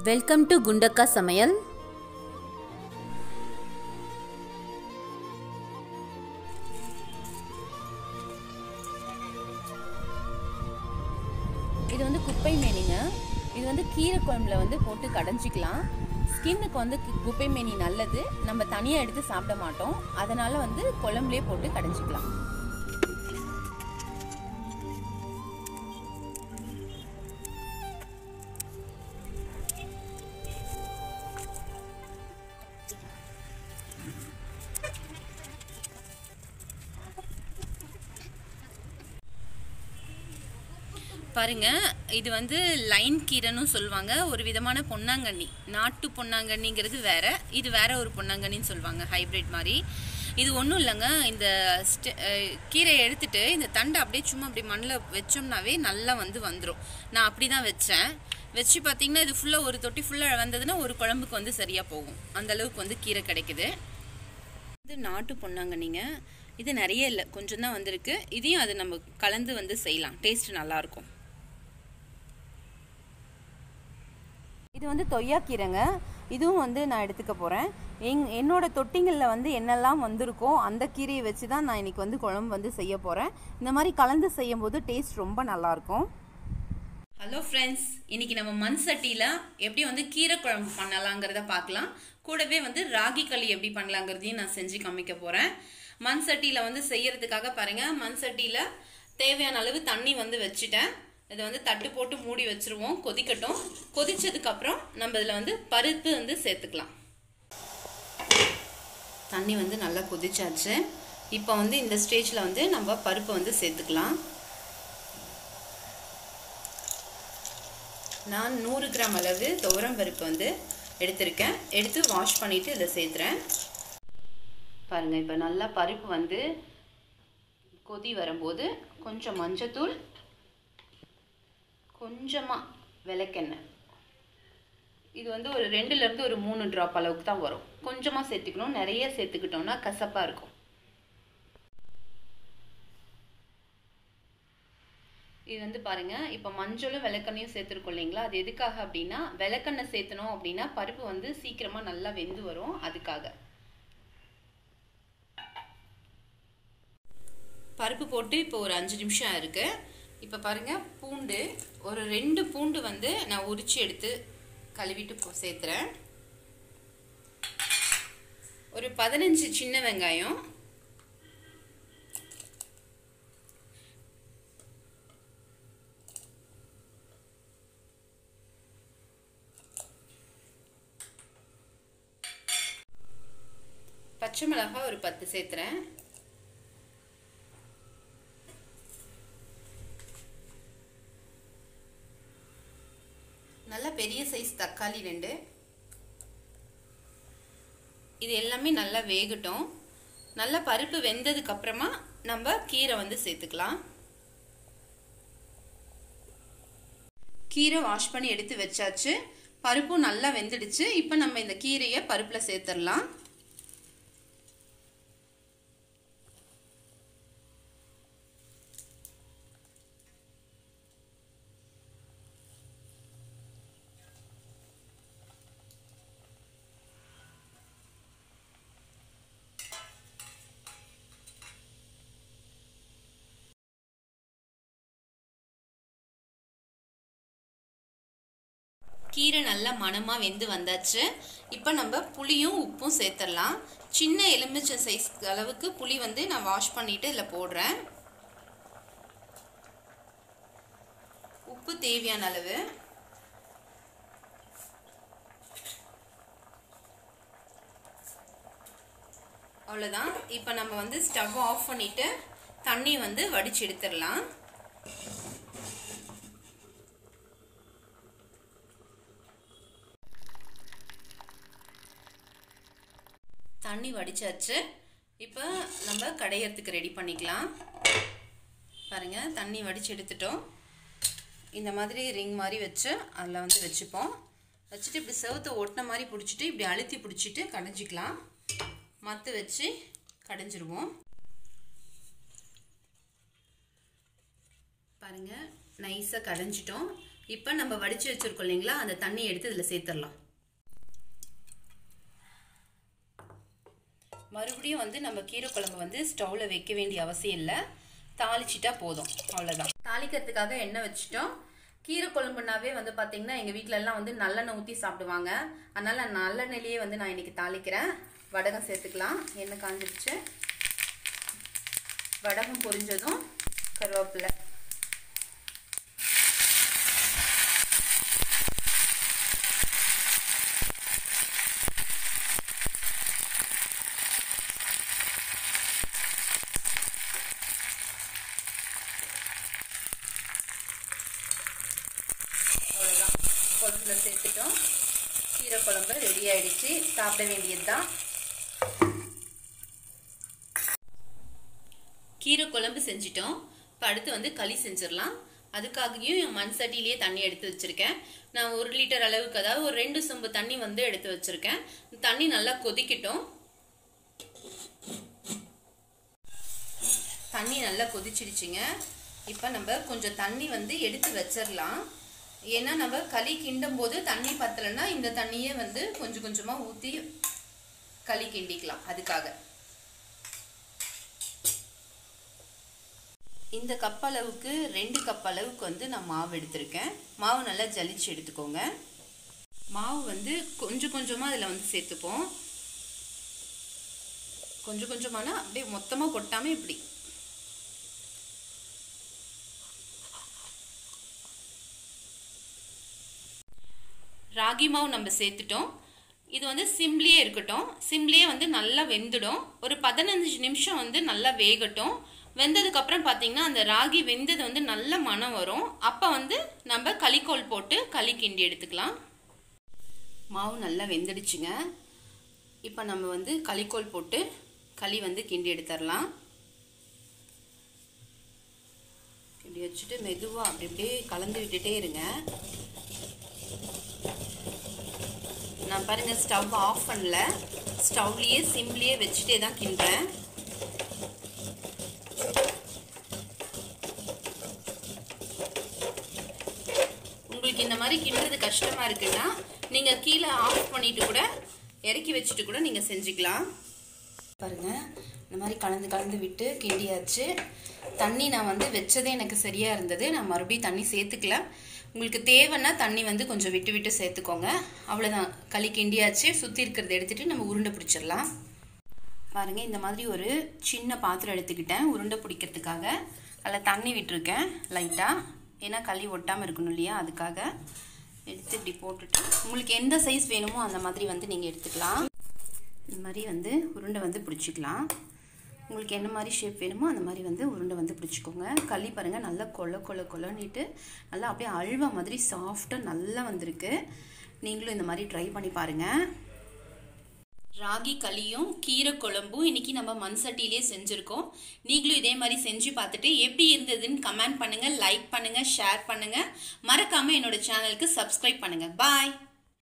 welcome to குண்டக்கா சமையல் இது வந்து குப்பை மேனிங்க இது வந்து கீரை குழம்புல வந்து போட்டு கடைஞ்சிக்கலாம் ஸ்கின்னுக்கு வந்து கி- குப்பை மேனி நல்லது நம்ம தனியாக எடுத்து சாப்பிட மாட்டோம் அதனால வந்து குழம்புலேயே போட்டு கடைஞ்சிக்கலாம் பாருங்க இது வந்து லைன் கீரைன்னு சொல்லுவாங்க ஒரு விதமான பொன்னாங்கண்ணி நாட்டு பொன்னாங்கண்ணிங்கிறது வேற இது வேற ஒரு பொன்னாங்கண்ணின்னு சொல்லுவாங்க ஹைபிரிட் மாதிரி இது ஒன்றும் இல்லைங்க இந்த ஸ்டெ- அஹ் கீரையை எடுத்துட்டு இந்த தண்டை அப்படியே சும்மா அப்படி மண்ணில் வச்சோம்னாவே நல்லா வந்து வந்துடும் நான் அப்படி தான் வச்சேன் வச்சு பார்த்தீங்கன்னா இது ஃபுல்லாக ஒரு தொட்டி ஃபுல்லாக வந்ததுன்னா ஒரு குழம்புக்கு வந்து சரியாக போகும் அந்த அளவுக்கு வந்து கீரை கிடைக்குது இது நாட்டு பொன்னாங்கண்ணிங்க இது நிறைய இல்லை கொஞ்சம் தான் வந்திருக்கு இதையும் அது நம்ம கலந்து வந்து செய்யலாம் டேஸ்ட் நல்லாயிருக்கும் இது வந்து தொய்யாக்கீரைங்க இதுவும் வந்து நான் எடுத்துக்க போகிறேன் எங் என்னோட தொட்டிங்களில் வந்து என்னெல்லாம் வந்திருக்கோ அந்த கீரையை வச்சு தான் நான் இன்னைக்கு வந்து குழம்பு வந்து செய்ய போகிறேன் இந்த மாதிரி கலந்து செய்யும் போது டேஸ்ட் ரொம்ப நல்லாயிருக்கும் ஹலோ ஃப்ரெண்ட்ஸ் இன்னைக்கு நம்ம மண் சட்டியில் எப்படி வந்து கீரை குழம்பு பண்ணலாங்கிறத பார்க்கலாம் கூடவே வந்து ராகி களி எப்படி பண்ணலாங்கிறதையும் நான் செஞ்சு காமிக்க போகிறேன் மண் சட்டியில் வந்து செய்யறதுக்காக பாருங்க மண் சட்டியில் தேவையான அளவு தண்ணி வந்து வச்சுட்டேன் இதை வந்து தட்டு போட்டு மூடி வச்சிருவோம் கொதிக்கட்டும் கொதிச்சதுக்கு அப்புறம் நம்ம இதில் வந்து பருப்பு வந்து சேர்த்துக்கலாம் தண்ணி வந்து நல்லா கொதிச்சாச்சு இப்போ வந்து இந்த ஸ்டேஜில் வந்து நம்ம பருப்பை வந்து சேர்த்துக்கலாம் நான் நூறு கிராம் அளவு துவரம் பருப்பு வந்து எடுத்திருக்கேன் எடுத்து வாஷ் பண்ணிவிட்டு இதை சேர்த்துறேன் பாருங்கள் இப்போ நல்லா பருப்பு வந்து கொதி வரும்போது கொஞ்சம் மஞ்சத்தூள் கொஞ்சமாக விளக்கெண்ணெய் இது வந்து ஒரு ரெண்டுலேருந்து ஒரு மூணு ட்ராப் அளவுக்கு தான் வரும் கொஞ்சமாக சேர்த்துக்கணும் நிறைய சேர்த்துக்கிட்டோம்னா கசப்பாக இருக்கும் இது வந்து பாருங்க இப்போ மஞ்சளும் விளக்கெண்ணையும் சேர்த்துருக்கோம் இல்லைங்களா அது எதுக்காக அப்படின்னா விளக்கெண்ணெய் சேர்த்தணும் அப்படின்னா பருப்பு வந்து சீக்கிரமா நல்லா வெந்து வரும் அதுக்காக பருப்பு போட்டு இப்போ ஒரு அஞ்சு நிமிஷம் இருக்கு இப்போ பாருங்க பூண்டு ஒரு ரெண்டு பூண்டு வந்து நான் உரிச்சு எடுத்து கழுவிட்டு போ- சேர்த்துறேன் ஒரு பதினஞ்சு சின்ன வெங்காயம் பச்சை மிளகாய் ஒரு பத்து சேர்த்துறேன் நல்ல பெரிய சைஸ் தக்காளி ரெண்டு இது எல்லாமே நல்லா வேகட்டும் நல்லா பருப்பு வெந்ததுக்கு அப்புறமா நம்ம கீரை வந்து சேர்த்துக்கலாம் கீரை வாஷ் பண்ணி எடுத்து வச்சாச்சு பருப்பும் நல்லா வெந்துடுச்சு இப்போ நம்ம இந்த கீரையை பருப்பில் சேர்த்துடலாம் கீரை நல்லா மணமாக வெந்து வந்தாச்சு இப்போ நம்ம புளியும் உப்பும் சேர்த்துடலாம் சின்ன எலுமிச்சை சைஸ் அளவுக்கு புளி வந்து நான் வாஷ் பண்ணிட்டு இதில் போடுறேன் உப்பு தேவையான அளவு அவ்வளோதான் இப்போ நம்ம வந்து ஸ்டவ் ஆஃப் பண்ணிட்டு தண்ணி வந்து வடிச்சு எடுத்துடலாம் தண்ணி வடிச்சாச்சு இப்போ நம்ம கடையறதுக்கு ரெடி பண்ணிக்கலாம் பாருங்க தண்ணி வடிச்சு எடுத்துட்டோம் இந்த மாதிரி ரிங் மாதிரி வச்சு அதில் வந்து வச்சுப்போம் வச்சுட்டு இப்படி செவத்தை ஒட்டின மாதிரி பிடிச்சிட்டு இப்படி அழுத்தி பிடிச்சிட்டு கடைஞ்சிக்கலாம் மத்து வச்சு கடைஞ்சிருவோம் பாருங்க நைஸாக கடைஞ்சிட்டோம் இப்போ நம்ம வடித்து வச்சுருக்கோம் இல்லைங்களா அந்த தண்ணி எடுத்து இதில் சேர்த்துடலாம் மறுபடியும் வந்து நம்ம கீரை குழம்பு வந்து ஸ்டவ்வில் வைக்க வேண்டிய அவசியம் இல்லை தாளிச்சிட்டா போதும் அவ்வளோதான் தாளிக்கிறதுக்காக எண்ணெய் வச்சுட்டோம் கீரை குழம்புனாவே வந்து பார்த்தீங்கன்னா எங்கள் வீட்டில எல்லாம் வந்து நல்லெண்ணெய் ஊற்றி சாப்பிடுவாங்க அதனால் நல்லெண்ணெயிலேயே வந்து நான் இன்னைக்கு தாளிக்கிறேன் வடகம் சேர்த்துக்கலாம் எண்ணெய் காஞ்சிருச்சு வடகம் பொரிஞ்சதும் கருவேப்பிலை அவ்வளோதான் குழம்புல சேர்த்துட்டோம் கீரை குழம்பு ரெடி ஆயிடுச்சு சாப்பிட வேண்டியது தான் கீரை குழம்பு செஞ்சிட்டோம் இப்போ அடுத்து வந்து களி செஞ்சிடலாம் அதுக்காகவும் மண் சட்டிலேயே தண்ணி எடுத்து வச்சிருக்கேன் நான் ஒரு லிட்டர் அளவுக்கு அதாவது ஒரு ரெண்டு சொம்பு தண்ணி வந்து எடுத்து வச்சிருக்கேன் தண்ணி நல்லா கொதிக்கட்டும் தண்ணி நல்லா கொதிச்சிடுச்சுங்க இப்போ நம்ம கொஞ்சம் தண்ணி வந்து எடுத்து வச்சிடலாம் ஏன்னா நம்ம களி கிண்டும் போது தண்ணி பத்தலைன்னா இந்த தண்ணியே வந்து கொஞ்சம் கொஞ்சமாக ஊற்றி களி கிண்டிக்கலாம் அதுக்காக இந்த கப் அளவுக்கு ரெண்டு கப் அளவுக்கு வந்து நான் மாவு எடுத்திருக்கேன் மாவு நல்லா ஜலிச்சு எடுத்துக்கோங்க மாவு வந்து கொஞ்சம் கொஞ்சமாக அதில் வந்து சேர்த்துப்போம் கொஞ்சம் கொஞ்சமானா அப்படியே மொத்தமாக கொட்டாமல் இப்படி ராகி மாவு நம்ம சேர்த்துட்டோம் இது வந்து சிம்லேயே இருக்கட்டும் சிம்லேயே வந்து நல்லா வெந்துடும் ஒரு பதினஞ்சு நிமிஷம் வந்து நல்லா வேகட்டும் வெந்ததுக்கப்புறம் பார்த்தீங்கன்னா அந்த ராகி வெந்தது வந்து நல்ல மனம் வரும் அப்போ வந்து நம்ம களிக்கோல் போட்டு களி கிண்டி எடுத்துக்கலாம் மாவு நல்லா வெந்துடுச்சுங்க இப்போ நம்ம வந்து களிக்கோல் போட்டு களி வந்து கிண்டி எடுத்துடலாம் இப்படி வச்சுட்டு மெதுவாக அப்படி அப்படியே கலந்து விட்டுட்டே இருங்க நான் பாருங்க ஸ்டவ் ஆஃப் பண்ணல ஸ்டவ்லேயே சிம்லேயே வச்சுட்டே தான் கிண்டுறேன் உங்களுக்கு இந்த மாதிரி கிண்டுறது கஷ்டமா இருக்குன்னா நீங்க கீழே ஆஃப் பண்ணிட்டு கூட இறக்கி வச்சுட்டு கூட நீங்க செஞ்சுக்கலாம் பாருங்க இந்த மாதிரி கலந்து கலந்து விட்டு கிண்டியாச்சு தண்ணி நான் வந்து வச்சதே எனக்கு சரியா இருந்தது நான் மறுபடியும் தண்ணி சேர்த்துக்கல உங்களுக்கு தேவைன்னா தண்ணி வந்து கொஞ்சம் விட்டு விட்டு சேர்த்துக்கோங்க அவ்வளோதான் களி கிண்டியாச்சு சுற்றி இருக்கிறத எடுத்துகிட்டு நம்ம உருண்டை பிடிச்சிடலாம் பாருங்கள் இந்த மாதிரி ஒரு சின்ன பாத்திரம் எடுத்துக்கிட்டேன் உருண்டை பிடிக்கிறதுக்காக அதில் தண்ணி விட்டுருக்கேன் லைட்டாக ஏன்னா களி ஒட்டாமல் இருக்கணும் இல்லையா அதுக்காக எடுத்து இப்படி போட்டுட்டு உங்களுக்கு எந்த சைஸ் வேணுமோ அந்த மாதிரி வந்து நீங்கள் எடுத்துக்கலாம் இந்த மாதிரி வந்து உருண்டை வந்து பிடிச்சிக்கலாம் உங்களுக்கு என்ன மாதிரி ஷேப் வேணுமோ அந்த மாதிரி வந்து உருண்டை வந்து பிடிச்சிக்கோங்க களி பாருங்கள் நல்லா கொல கொல கொலன்னிட்டு நல்லா அப்படியே அல்வா மாதிரி சாஃப்டாக நல்லா வந்திருக்கு நீங்களும் இந்த மாதிரி ட்ரை பண்ணி பாருங்கள் ராகி களியும் கீரை குழம்பும் இன்னைக்கு நம்ம மண் சட்டியிலே செஞ்சுருக்கோம் நீங்களும் இதே மாதிரி செஞ்சு பார்த்துட்டு எப்படி இருந்ததுன்னு கமெண்ட் பண்ணுங்கள் லைக் பண்ணுங்கள் ஷேர் பண்ணுங்கள் மறக்காமல் என்னோட சேனலுக்கு சப்ஸ்கிரைப் பண்ணுங்கள் பாய்